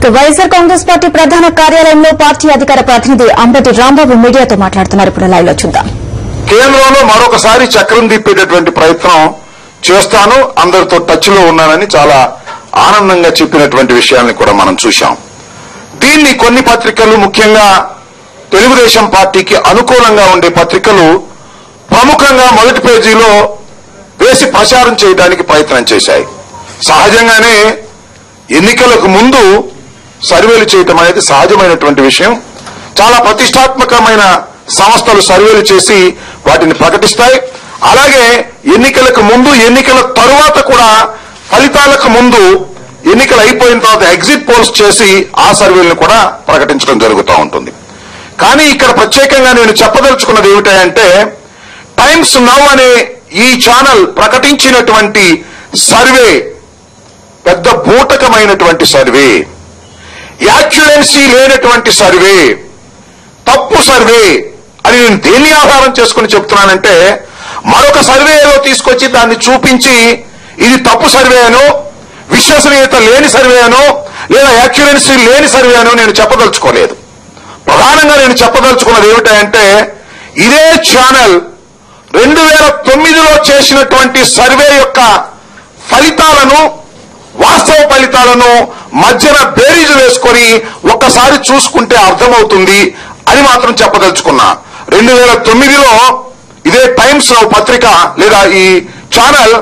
ఇక వైఎస్ఆర్ కాంగ్రెస్ పార్టీ ప్రధాన కార్యాలయంలో పార్టీ అధికార ప్రతినిధి అంబటి రాంబాబు మీడియాతో మాట్లాడుతున్నారు ఇప్పుడు లైవ్ లో చూద్దాం కేంద్రంలో మరొకసారి చక్రం తిప్పేటటువంటి ప్రయత్నం చేస్తాను అందరితో టచ్ లో ఉన్నానని చాలా ఆనందంగా చెప్పినటువంటి విషయాన్ని కూడా మనం చూశాం దీన్ని కొన్ని పత్రికలు ముఖ్యంగా తెలుగుదేశం పార్టీకి అనుకూలంగా ఉండే పత్రికలు ప్రముఖంగా మొదటి పేజీలో వేసి ప్రచారం చేయడానికి ప్రయత్నం చేశాయి సహజంగానే ఎన్నికలకు ముందు సర్వేలు చేయటం అనేది సహజమైనటువంటి విషయం చాలా ప్రతిష్టాత్మకమైన సంస్థలు సర్వేలు చేసి వాటిని ప్రకటిస్తాయి అలాగే ఎన్నికలకు ముందు ఎన్నికల తరువాత కూడా ఫలితాలకు ముందు ఎన్నికలు అయిపోయిన తర్వాత ఎగ్జిట్ పోల్స్ చేసి ఆ సర్వేలను కూడా ప్రకటించడం జరుగుతూ ఉంటుంది కానీ ఇక్కడ ప్రత్యేకంగా నేను చెప్పదలుచుకున్నది ఏమిటంటే టైమ్స్ నౌ అనే ఈ ఛానల్ ప్రకటించినటువంటి సర్వే పెద్ద బూటకమైనటువంటి సర్వే యాక్యురెన్సీ లేనటువంటి సర్వే తప్పు సర్వే అని నేను దేన్ని ఆధారం చేసుకుని చెప్తున్నానంటే మరొక సర్వేలో తీసుకొచ్చి దాన్ని చూపించి ఇది తప్పు సర్వే అనో విశ్వసనీయత లేని సర్వే అనో లేదా యాక్యురెన్సీ లేని సర్వే అనో నేను చెప్పదలుచుకోలేదు ప్రధానంగా నేను చెప్పదలుచుకున్నది ఏమిటంటే ఇదే ఛానల్ రెండు వేల తొమ్మిదిలో చేసినటువంటి సర్వే యొక్క ఫలితాలను వాస్తవ ఫలితాలను మధ్యన బేరీజు వేసుకొని ఒక్కసారి చూసుకుంటే అర్థమవుతుంది అని మాత్రం చెప్పదలుచుకున్నా రెండు వేల తొమ్మిదిలో ఇదే టైమ్స్ నౌ పత్రిక లేదా ఈ ఛానల్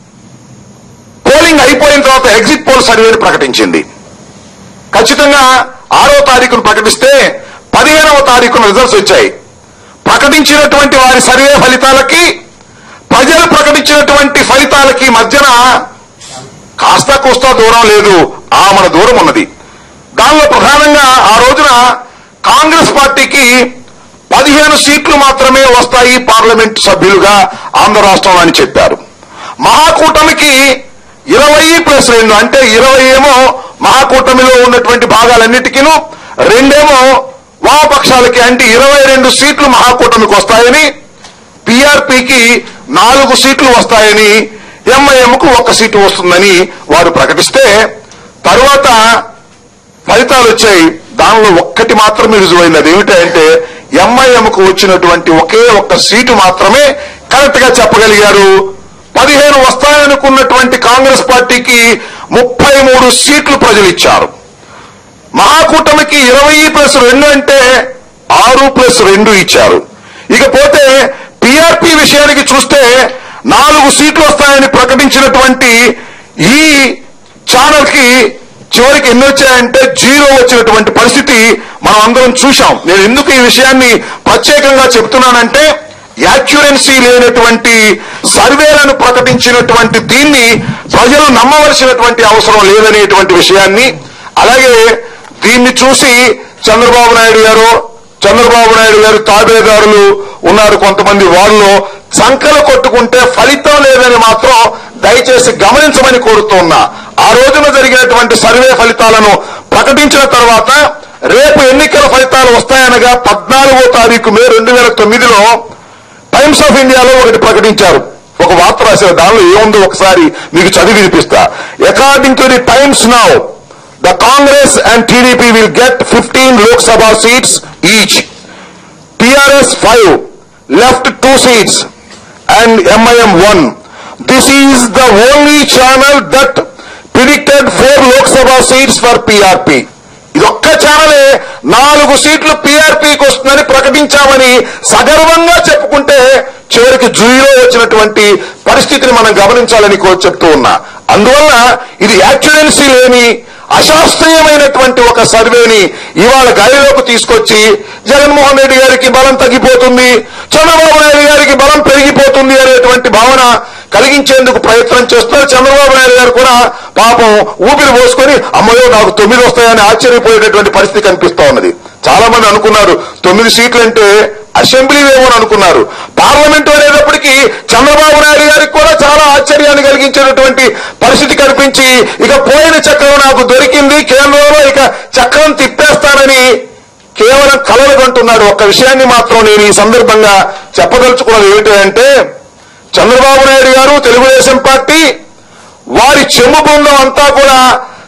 పోలింగ్ అయిపోయిన తర్వాత ఎగ్జిట్ పోల్ సర్వేని ప్రకటించింది ఖచ్చితంగా ఆరో తారీఖును ప్రకటిస్తే పదిహేనవ తారీఖున రిజల్ట్స్ వచ్చాయి ప్రకటించినటువంటి వారి సర్వే ఫలితాలకి ప్రజలు ప్రకటించినటువంటి ఫలితాలకి మధ్యన కాస్త కూస్తా దూరం లేదు ఆమడ దూరం ఉన్నది దానిలో ప్రధానంగా ఆ రోజున కాంగ్రెస్ పార్టీకి పదిహేను సీట్లు మాత్రమే వస్తాయి పార్లమెంట్ సభ్యులుగా ఆంధ్ర రాష్ట్రంలో అని చెప్పారు మహాకూటమికి ఇరవై ప్లస్ రెండు అంటే ఇరవై ఏమో మహాకూటమిలో ఉన్నటువంటి భాగాలన్నిటికీను రెండేమో వామపక్షాలకి అంటే ఇరవై రెండు సీట్లు మహాకూటమికి వస్తాయని పిఆర్పికి నాలుగు సీట్లు వస్తాయని ఎంఐఎంకు ఒక్క సీటు వస్తుందని వారు ప్రకటిస్తే తరువాత ఫలితాలు వచ్చాయి దానిలో ఒక్కటి మాత్రమే రుజువైంది అది ఏమిటంటే ఎంఐఎంకు వచ్చినటువంటి ఒకే ఒక్క సీటు మాత్రమే కరెక్ట్ గా చెప్పగలిగారు పదిహేను వస్తాయనుకున్నటువంటి కాంగ్రెస్ పార్టీకి ముప్పై మూడు సీట్లు ప్రజలు ఇచ్చారు మహాకూటమికి ఇరవై ప్లస్ రెండు అంటే ఆరు ప్లస్ రెండు ఇచ్చారు ఇకపోతే పిఆర్పి విషయానికి చూస్తే నాలుగు సీట్లు వస్తాయని ప్రకటించినటువంటి ఈ ఛానల్ కి చివరికి ఎన్ని వచ్చాయంటే జీరో వచ్చినటువంటి పరిస్థితి మనం అందరం చూశాం నేను ఎందుకు ఈ విషయాన్ని ప్రత్యేకంగా చెప్తున్నానంటే యాక్యురెన్సీ లేనటువంటి సర్వేలను ప్రకటించినటువంటి దీన్ని ప్రజలు నమ్మవలసినటువంటి అవసరం లేదనేటువంటి విషయాన్ని అలాగే దీన్ని చూసి చంద్రబాబు నాయుడు గారు చంద్రబాబు నాయుడు గారు తాబేదారులు ఉన్నారు కొంతమంది వాళ్ళు సంకలు కొట్టుకుంటే ఫలితం లేదని మాత్రం దయచేసి గమనించమని కోరుతున్నా ఆ రోజున జరిగినటువంటి సర్వే ఫలితాలను ప్రకటించిన తర్వాత రేపు ఎన్నికల ఫలితాలు వస్తాయనగా పద్నాలుగో తారీఖు మే రెండు వేల తొమ్మిదిలో టైమ్స్ ఆఫ్ ఇండియాలో ఒకటి ప్రకటించారు ఒక వార్త రాశారు దానిలో ఏముందో ఒకసారి మీకు చదివి వినిపిస్తా according to the Times Now the Congress and TDP will get fifteen Lok Sabha seats each TRS five left two seats and MIM one this is the only channel that predicted four Lok Sabha seats for PRP ఇదొక్క ఛానలే నాలుగు సీట్లు పీఆర్పీకి వస్తుందని ప్రకటించామని సగర్వంగా చెప్పుకుంటే చివరికి జూయిలో వచ్చినటువంటి పరిస్థితిని మనం గమనించాలని కో- చెప్తూ ఉన్నా అందువల్ల ఇది యాక్చురెన్సీ లేని అశాస్త్రీయమైనటువంటి ఒక సర్వేని ఇవాళ గాలిలోకి తీసుకొచ్చి జగన్మోహన్ రెడ్డి గారికి బలం తగ్గిపోతుంది చంద్రబాబు నాయుడు గారికి బలం పెరిగిపోతుంది అనేటువంటి భావన కలిగించేందుకు ప్రయత్నం చేస్తున్నారు చంద్రబాబు నాయుడు గారు కూడా పాపం ఊపిరి పోసుకొని అమ్మయో నాకు తొమ్మిది వస్తాయని ఆశ్చర్యపోయేటటువంటి పరిస్థితి కనిపిస్తా ఉన్నది చాలా మంది అనుకున్నారు తొమ్మిది సీట్లు అంటే అసెంబ్లీ ఏమో అనుకున్నారు పార్లమెంటు అనేటప్పటికీ చంద్రబాబు నాయుడు గారికి కూడా చాలా ఆశ్చర్యాన్ని కలిగించేటటువంటి పరిస్థితి కనిపించి ఇక పోయిన చక్రం నాకు దొరికింది కేంద్రంలో ఇక చక్రం తిప్పేస్తానని కేవలం కలలు కంటున్నాడు ఒక్క విషయాన్ని మాత్రం నేను ఈ సందర్భంగా చెప్పదలుచుకున్నది ఏమిటంటే చంద్రబాబు నాయుడు గారు తెలుగుదేశం పార్టీ వారి చెమ్ము బృందం అంతా కూడా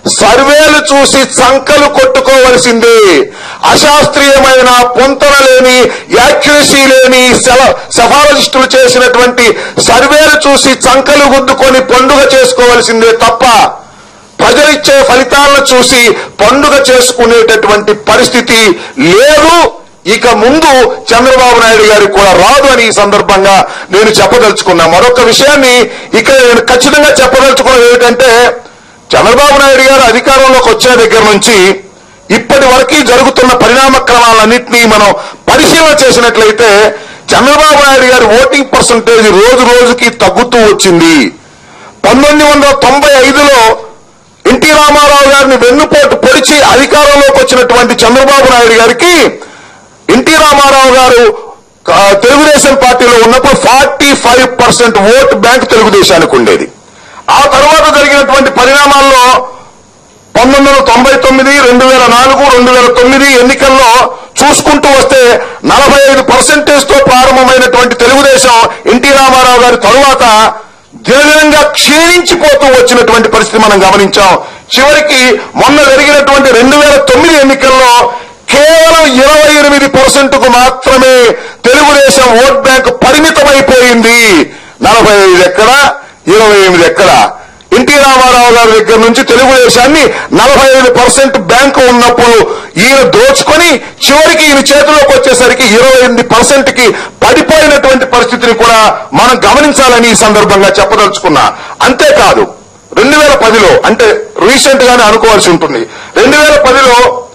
సర్వేలు చూసి చంకలు కొట్టుకోవలసిందే అశాస్త్రీయమైన పొంతన లేని యాక్యురసీ లేని సెఫాలజిస్టులు చేసినటువంటి సర్వేలు చూసి చంకలు గుద్దుకొని పండుగ చేసుకోవలసిందే తప్ప ప్రజలిచ్చే ఫలితాలను చూసి పండుగ చేసుకునేటటువంటి పరిస్థితి లేదు ఇక ముందు చంద్రబాబు నాయుడు గారికి కూడా రాదు అని ఈ సందర్భంగా నేను చెప్పదలుచుకున్నా మరొక విషయాన్ని ఇక్కడ నేను ఖచ్చితంగా చెప్పదలుచుకున్నది ఏమిటంటే చంద్రబాబు నాయుడు గారు అధికారంలోకి వచ్చే దగ్గర నుంచి ఇప్పటి వరకు జరుగుతున్న పరిణామ క్రమాలన్నింటినీ మనం పరిశీలన చేసినట్లయితే చంద్రబాబు నాయుడు గారి ఓటింగ్ పర్సంటేజ్ రోజు రోజుకి తగ్గుతూ వచ్చింది పంతొమ్మిది వందల తొంభై ఐదులో ఎన్టీ రామారావు గారిని వెన్నుపోటు పొడిచి అధికారంలోకి వచ్చినటువంటి చంద్రబాబు నాయుడు గారికి ఎన్టీ రామారావు గారు ఆ, తెలుగుదేశం పార్టీలో ఉన్నప్పుడు forty five percent vote bank తెలుగుదేశానికి ఉండేది ఆ తర్వాత జరిగినటువంటి పరిణామాల్లో పంతొమ్మిది వందల తొంభై తొమ్మిది రెండు వేల నాలుగు రెండు వేల తొమ్మిది ఎన్నికల్లో చూసుకుంటూ వస్తే నలభై ఐదు పర్సెంటేజ్ తో ప్రారంభమైనటువంటి తెలుగుదేశం ఎన్టీ రామారావు గారి తరువాత దినదినంగా క్షీణించిపోతూ వచ్చినటువంటి పరిస్థితి మనం గమనించాం చివరికి మొన్న జరిగినటువంటి రెండు వేల తొమ్మిది ఎన్నికల్లో కేవలం ఇరవై ఎనిమిది పర్సెంట్ కు మాత్రమే తెలుగుదేశం ఓట్ బ్యాంక్ పరిమితమైపోయింది నలభై ఐదు ఎక్కడ ఇరవై ఎనిమిది ఎక్కడ ఎన్టీ రామారావు గారి దగ్గర నుంచి తెలుగుదేశాన్ని నలభై ఐదు పర్సెంట్ బ్యాంకు ఉన్నప్పుడు ఈయన దోచుకొని చివరికి ఈయన చేతిలోకి వచ్చేసరికి ఇరవై ఎనిమిది పర్సెంట్ కి పడిపోయినటువంటి పరిస్థితిని కూడా మనం గమనించాలని ఈ సందర్భంగా చెప్పదలుచుకున్నా అంతేకాదు రెండు వేల పదిలో అంటే రీసెంట్ గానే అనుకోవాల్సి ఉంటుంది రెండు వేల పదిలో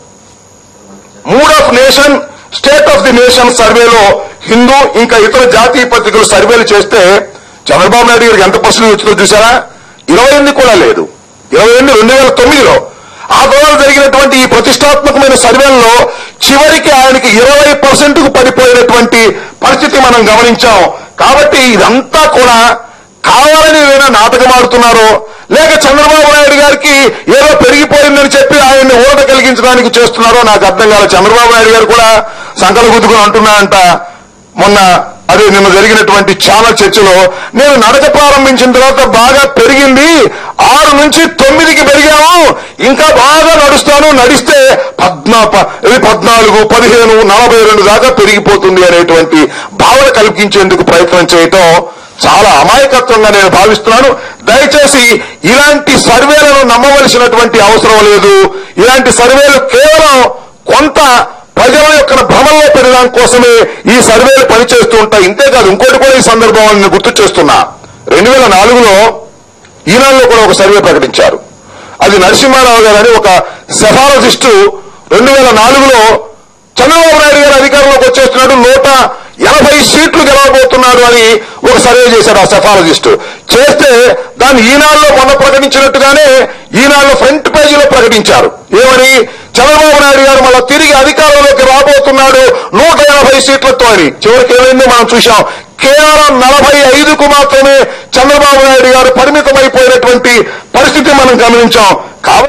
mood of nation state of the nation సర్వేలో హిందూ ఇంకా ఇతర జాతీయ పత్రికలు సర్వేలు చేస్తే చంద్రబాబు నాయుడు గారికి ఎంత పర్సెంట్ వచ్చిందో చూసారా ఇరవై ఎనిమిది కూడా లేదు ఇరవై ఎనిమిది రెండు వేల తొమ్మిదిలో ఆ తర్వాత జరిగినటువంటి ఈ ప్రతిష్టాత్మకమైన సర్వేల్లో చివరికి ఆయనకి ఇరవై పర్సెంట్ కు పడిపోయినటువంటి పరిస్థితి మనం గమనించాం కాబట్టి ఇదంతా కూడా కావాలని ఏదైనా నాటకం ఆడుతున్నారో లేక చంద్రబాబు నాయుడు గారికి ఏదో పెరిగిపోయిందని చెప్పి ఆయన్ని ఊరట కలిగించడానికి చేస్తున్నారో నాకు అర్థం కాలేదు చంద్రబాబు నాయుడు గారు కూడా సంకల గుద్దుకుని అంటున్నారంట మొన్న అదే నిన్న జరిగినటువంటి ఛానల్ చర్చలో నేను నడక ప్రారంభించిన తర్వాత బాగా పెరిగింది ఆరు నుంచి తొమ్మిదికి పెరిగాము ఇంకా బాగా నడుస్తాను నడిస్తే పద్నా ప- ఇది పద్నాలుగు పదిహేను నలభై రెండు దాకా పెరిగిపోతుంది అనేటువంటి భావన కల్పించేందుకు ప్రయత్నం చేయటం చాలా అమాయకత్వంగా నేను భావిస్తున్నాను దయచేసి ఇలాంటి సర్వేలను నమ్మవలసినటువంటి అవసరం లేదు ఇలాంటి సర్వేలు కేవలం కొంత ప్రజల యొక్క భ్రమంలో పెరగడం కోసమే ఈ సర్వేలు పనిచేస్తూ ఉంటాయి ఇంతేకాదు ఇంకోటి కూడా ఈ సందర్భంలో నేను గుర్తు చేస్తున్నా రెండు వేల నాలుగులో ఈనాడులో కూడా ఒక సర్వే ప్రకటించారు అది నరసింహారావు గారు అని ఒక సెఫాలజిస్టు రెండు వేల నాలుగులో చంద్రబాబు నాయుడు గారు అధికారంలోకి వచ్చేస్తున్నాడు నూట ఎనభై సీట్లు గెలవబోతున్నాడు అని ఒక సర్వే చేశారు ఆ సెఫాలజిస్ట్ చేస్తే దాన్ని ఈనాడులో మొన్న ప్రకటించినట్టుగానే ఈనాడులో ఫ్రంట్ పేజీలో ప్రకటించారు ఏమని చంద్రబాబు నాయుడు గారు మళ్ళా తిరిగి అధికారంలోకి రాబోతున్నాడు నూట ఎనభై సీట్లతో అని చివరికి ఏమైందో మనం చూశాం కేవలం నలభై ఐదుకు మాత్రమే చంద్రబాబు నాయుడు గారు పరిమితమైపోయినటువంటి పరిస్థితి మనం గమనించాం కాబట్టి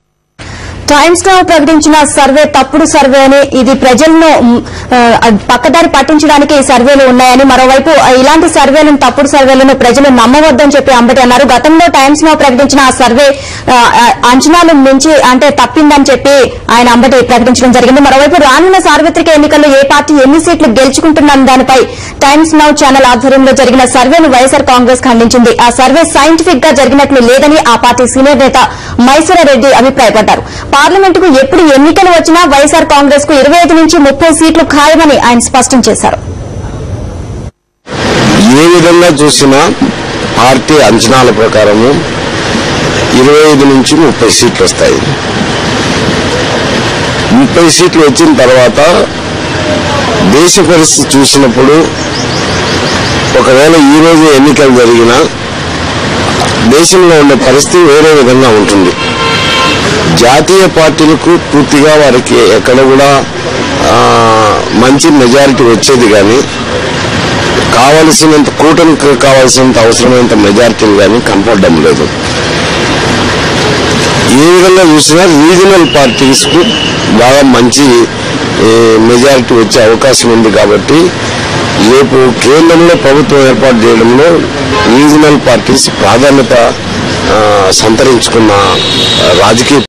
టైమ్స్ నౌ ప్రకటించిన సర్వే తప్పుడు సర్వే అని ఇది ప్రజలను మ్, ఆ, పక్కదారి పట్టించడానికి ఈ సర్వేలు ఉన్నాయని మరోవైపు ఆ, ఇలాంటి సర్వేలను తప్పుడు సర్వేలను ప్రజలు నమ్మవద్దని చెప్పి అంబటి అన్నారు గతంలో టైమ్స్ నౌ ప్రకటించిన ఆ సర్వే ఆ, ఆ, అంచనాలు మించి అంటే తప్పిందని చెప్పి ఆయన అంబటి ప్రకటించడం జరిగింది మరోవైపు రానున్న సార్వత్రిక ఎన్నికల్లో ఏ పార్టీ ఎన్ని సీట్లు గెలుచుకుంటున్న దానిపై టైమ్స్ నౌ ఛానల్ ఆధ్వర్యంలో జరిగిన సర్వేను వైఎస్ఆర్ కాంగ్రెస్ ఖండించింది ఆ సర్వే సైంటిఫిక్ గా జరిగినట్లు లేదని ఆ పార్టీ సీనియర్ నేత మైసూర రెడ్డి అభిప్రాయపడ్డారు పార్లమెంటుకు ఎప్పుడు ఎన్నికలు వచ్చినా వైఎస్ఆర్ కాంగ్రెస్ కు ఇరవై ఐదు నుంచి ముప్పై సీట్లు ఖాయమని ఆయన స్పష్టం చేశారు ఏ విధంగా చూసినా పార్టీ అంచనాల ప్రకారము ఇరవై ఐదు నుంచి ముప్పై సీట్లు వస్తాయి ముప్పై సీట్లు వచ్చిన తర్వాత దేశ పరిస్థితి చూసినప్పుడు ఒకవేళ ఈ రోజు ఎన్నికలు జరిగినా దేశంలో ఉండే పరిస్థితి వేరే విధంగా ఉంటుంది జాతీయ పార్టీలకు పూర్తిగా వారికి ఎక్కడ కూడా ఆ, మంచి మెజారిటీ వచ్చేది కానీ కావలసినంత కూటమికి కావాల్సినంత అవసరమైనంత మెజారిటీలు కానీ కనపడడం లేదు ఏ విధంగా చూసినా రీజనల్ పార్టీస్ కు బాగా మంచి ఏ, మెజారిటీ వచ్చే అవకాశం ఉంది కాబట్టి రేపు కేంద్రంలో ప్రభుత్వం ఏర్పాటు చేయడంలో రీజనల్ పార్టీస్ ప్రాధాన్యత ఆ, సంతరించుకున్న రాజకీయ